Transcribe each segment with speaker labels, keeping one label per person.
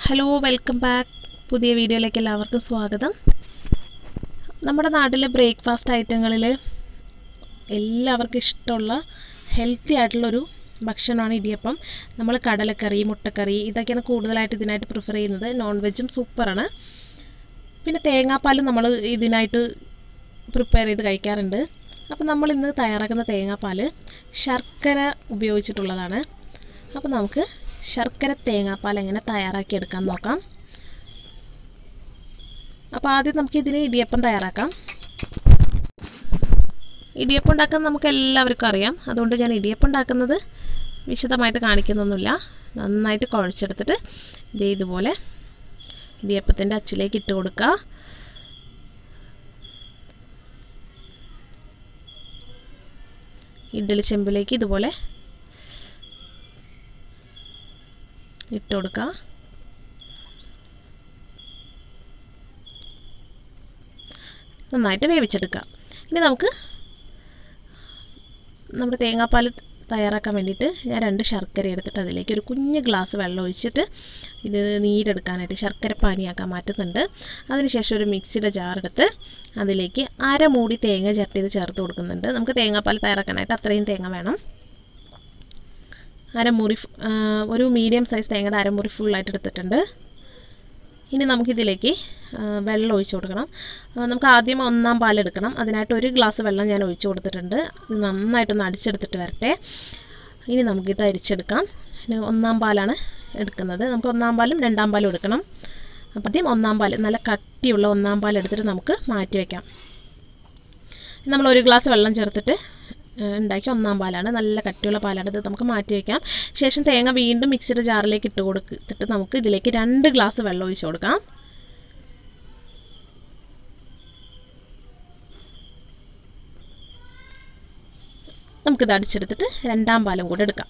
Speaker 1: hello welcome back പുതിയ വീഡിയോയിലേക്ക് എല്ലാവർക്കും സ്വാഗതം നമ്മുടെ നാട്ടിലെ ബ്രേക്ക്ഫാസ്റ്റ് ഐറ്റങ്ങളിൽ എല്ലാവർക്കും ഇഷ്ടമുള്ള ഹെൽത്തി ആയിട്ടുള്ളൊരു ഭക്ഷണമാണ് ഇടിയപ്പം നമ്മൾ കടലക്കറി മുട്ടക്കറി ഇതൊക്കെയാണ് കൂടുതലായിട്ട് ഇതിനായിട്ട് പ്രിഫർ ചെയ്യുന്നത് നോൺ വെജും സൂപ്പറാണ് പിന്നെ തേങ്ങാപ്പാലും നമ്മൾ ഇതിനായിട്ട് പ്രിപ്പയർ ചെയ്ത് കഴിക്കാറുണ്ട് അപ്പോൾ നമ്മൾ ഇന്ന് തയ്യാറാക്കുന്ന തേങ്ങാപ്പാൽ ശർക്കര ഉപയോഗിച്ചിട്ടുള്ളതാണ് അപ്പോൾ നമുക്ക് ശർക്കര തേങ്ങാപ്പാൽ എങ്ങനെ തയ്യാറാക്കി എടുക്കാൻ നോക്കാം അപ്പോൾ ആദ്യം നമുക്ക് ഇതിന് ഇടിയപ്പം തയ്യാറാക്കാം ഇടിയപ്പം ഉണ്ടാക്കാൻ നമുക്ക് എല്ലാവർക്കും അറിയാം അതുകൊണ്ട് ഞാൻ ഇടിയപ്പം ഉണ്ടാക്കുന്നത് വിശദമായിട്ട് കാണിക്കുന്നൊന്നുമില്ല നന്നായിട്ട് കുഴച്ചെടുത്തിട്ട് ഇതേ ഇതുപോലെ ഇടിയപ്പത്തിൻ്റെ അച്ചിലേക്ക് ഇട്ട് കൊടുക്കുക ഇഡ്ഡലി ചെമ്പിലേക്ക് ഇതുപോലെ ഇട്ട് കൊടുക്കുക നന്നായിട്ട് വേവിച്ചെടുക്കുക ഇനി നമുക്ക് നമ്മുടെ തേങ്ങാപ്പാൽ തയ്യാറാക്കാൻ വേണ്ടിയിട്ട് ഞാൻ രണ്ട് ശർക്കര എടുത്തിട്ട് അതിലേക്ക് ഒരു കുഞ്ഞ് ഗ്ലാസ് വെള്ളം ഒഴിച്ചിട്ട് ഇത് നീരെടുക്കാനായിട്ട് ശർക്കര പാനിയാക്കാൻ മാറ്റുന്നുണ്ട് അതിനുശേഷം ഒരു മിക്സിയുടെ ജാറെടുത്ത് അതിലേക്ക് അര മൂടി തേങ്ങ ചരട്ടിയത് ചേർത്ത് കൊടുക്കുന്നുണ്ട് നമുക്ക് തേങ്ങാപ്പാൽ തയ്യാറാക്കാനായിട്ട് അത്രയും തേങ്ങ വേണം അരമുറി ഒരു മീഡിയം സൈസ് തേങ്ങയുടെ അരമുറി ഫുള്ളായിട്ട് എടുത്തിട്ടുണ്ട് ഇനി നമുക്കിതിലേക്ക് വെള്ളം ഒഴിച്ചു കൊടുക്കണം നമുക്ക് ആദ്യം ഒന്നാം പാൽ എടുക്കണം അതിനായിട്ട് ഒരു ഗ്ലാസ് വെള്ളം ഞാൻ ഒഴിച്ചു കൊടുത്തിട്ടുണ്ട് നന്നായിട്ടൊന്ന് അടിച്ചെടുത്തിട്ട് വരട്ടെ ഇനി നമുക്കിത് അരിച്ചെടുക്കാം ഒന്നാം പാലാണ് എടുക്കുന്നത് നമുക്ക് ഒന്നാം പാലും രണ്ടാം പാലും എടുക്കണം അപ്പം ആദ്യം ഒന്നാം പാൽ നല്ല കട്ടിയുള്ള ഒന്നാം പാൽ എടുത്തിട്ട് നമുക്ക് മാറ്റി വയ്ക്കാം നമ്മൾ ഒരു ഗ്ലാസ് വെള്ളം ചേർത്തിട്ട് ഉണ്ടാക്കിയ ഒന്നാം പാലാണ് നല്ല കട്ടിയുള്ള പാലാണ് ഇത് നമുക്ക് മാറ്റി വയ്ക്കാം ശേഷം തേങ്ങ വീണ്ടും മിക്സിയുടെ ജാറിലേക്ക് ഇട്ട് കൊടുത്തിട്ട് നമുക്ക് ഇതിലേക്ക് രണ്ട് ഗ്ലാസ് വെള്ളം ഒഴിച്ചു കൊടുക്കാം നമുക്കിത് അടിച്ചെടുത്തിട്ട് രണ്ടാം പാലും കൂടെ എടുക്കാം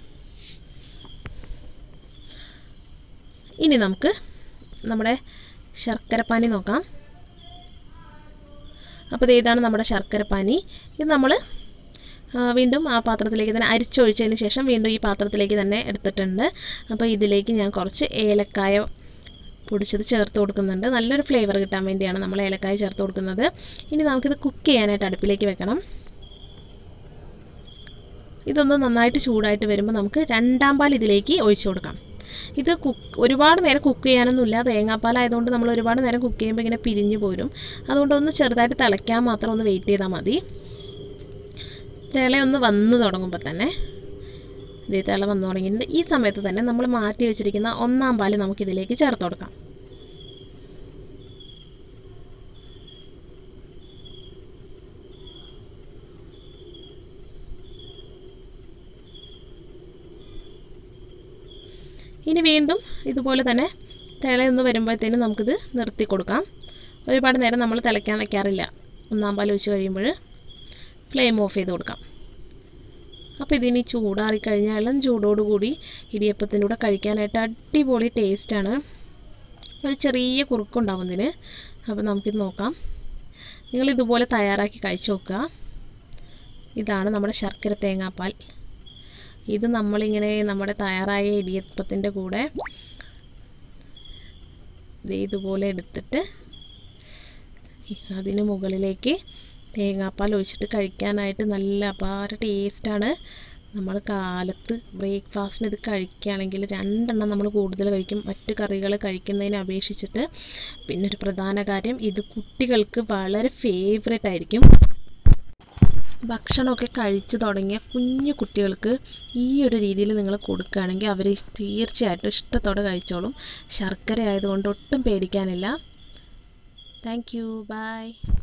Speaker 1: ഇനി നമുക്ക് നമ്മുടെ ശർക്കരപ്പാനി നോക്കാം അപ്പോൾ ഇത് ഇതാണ് നമ്മുടെ ശർക്കരപ്പാനി ഇത് നമ്മൾ വീണ്ടും ആ പാത്രത്തിലേക്ക് തന്നെ അരിച്ചൊഴിച്ചതിന് ശേഷം വീണ്ടും ഈ പാത്രത്തിലേക്ക് തന്നെ എടുത്തിട്ടുണ്ട് അപ്പോൾ ഇതിലേക്ക് ഞാൻ കുറച്ച് ഏലക്കായ പൊടിച്ചത് ചേർത്ത് കൊടുക്കുന്നുണ്ട് നല്ലൊരു ഫ്ലേവർ കിട്ടാൻ വേണ്ടിയാണ് നമ്മൾ ഏലക്കായ ചേർത്ത് കൊടുക്കുന്നത് ഇനി നമുക്കിത് കുക്ക് ചെയ്യാനായിട്ട് അടുപ്പിലേക്ക് വെക്കണം ഇതൊന്ന് നന്നായിട്ട് ചൂടായിട്ട് വരുമ്പോൾ നമുക്ക് രണ്ടാം പാൽ ഇതിലേക്ക് ഒഴിച്ചു കൊടുക്കാം ഇത് കുക്ക് ഒരുപാട് നേരം കുക്ക് ചെയ്യാനൊന്നുമില്ല തേങ്ങാപ്പാലായതുകൊണ്ട് നമ്മൾ ഒരുപാട് നേരം കുക്ക് ചെയ്യുമ്പോൾ ഇങ്ങനെ പിരിഞ്ഞു പോരും അതുകൊണ്ട് ഒന്ന് ചെറുതായിട്ട് തിളയ്ക്കാൻ മാത്രം ഒന്ന് വെയിറ്റ് ചെയ്താൽ മതി തിളയൊന്ന് വന്ന് തുടങ്ങുമ്പോൾ തന്നെ ഇതേ തിള വന്നു തുടങ്ങിയിട്ടുണ്ട് ഈ സമയത്ത് തന്നെ നമ്മൾ മാറ്റി വെച്ചിരിക്കുന്ന ഒന്നാം പാല് നമുക്കിതിലേക്ക് ചേർത്ത് കൊടുക്കാം ഇനി വീണ്ടും ഇതുപോലെ തന്നെ തിളയൊന്ന് വരുമ്പോഴത്തേനും നമുക്കിത് നിർത്തി കൊടുക്കാം ഒരുപാട് നേരം നമ്മൾ തിളയ്ക്കാൻ വെക്കാറില്ല ഒന്നാം പാൽ ഒഴിച്ച് കഴിയുമ്പോൾ ഫ്ലെയിം ഓഫ് ചെയ്ത് കൊടുക്കാം അപ്പോൾ ഇതിനി ചൂടാറിക്കഴിഞ്ഞാൽ ഇളം ചൂടോടുകൂടി ഇടിയപ്പത്തിൻ്റെ കൂടെ കഴിക്കാനായിട്ട് അടിപൊളി ടേസ്റ്റാണ് ഒരു ചെറിയ കുറുക്കുണ്ടാവും ഇതിന് അപ്പോൾ നമുക്കിത് നോക്കാം നിങ്ങൾ ഇതുപോലെ തയ്യാറാക്കി കഴിച്ചു നോക്കുക ഇതാണ് നമ്മുടെ ശർക്കര തേങ്ങാപ്പാൽ ഇത് നമ്മളിങ്ങനെ നമ്മുടെ തയ്യാറായ ഇടിയപ്പത്തിൻ്റെ കൂടെ ഇതുപോലെ എടുത്തിട്ട് അതിന് മുകളിലേക്ക് തേങ്ങാപ്പാൽ ഒഴിച്ചിട്ട് കഴിക്കാനായിട്ട് നല്ല അപാര ടേസ്റ്റാണ് നമ്മൾ കാലത്ത് ബ്രേക്ക്ഫാസ്റ്റിന് ഇത് കഴിക്കുകയാണെങ്കിൽ രണ്ടെണ്ണം നമ്മൾ കൂടുതൽ കഴിക്കും മറ്റു കറികൾ കഴിക്കുന്നതിനെ അപേക്ഷിച്ചിട്ട് പിന്നെ ഒരു പ്രധാന കാര്യം ഇത് കുട്ടികൾക്ക് വളരെ ഫേവറേറ്റ് ആയിരിക്കും ഭക്ഷണമൊക്കെ കഴിച്ചു തുടങ്ങിയ കുഞ്ഞു കുട്ടികൾക്ക് ഈ ഒരു രീതിയിൽ നിങ്ങൾ കൊടുക്കുകയാണെങ്കിൽ അവർ തീർച്ചയായിട്ടും ഇഷ്ടത്തോടെ കഴിച്ചോളും ശർക്കര ആയതുകൊണ്ട് ഒട്ടും പേടിക്കാനില്ല താങ്ക് യു ബൈ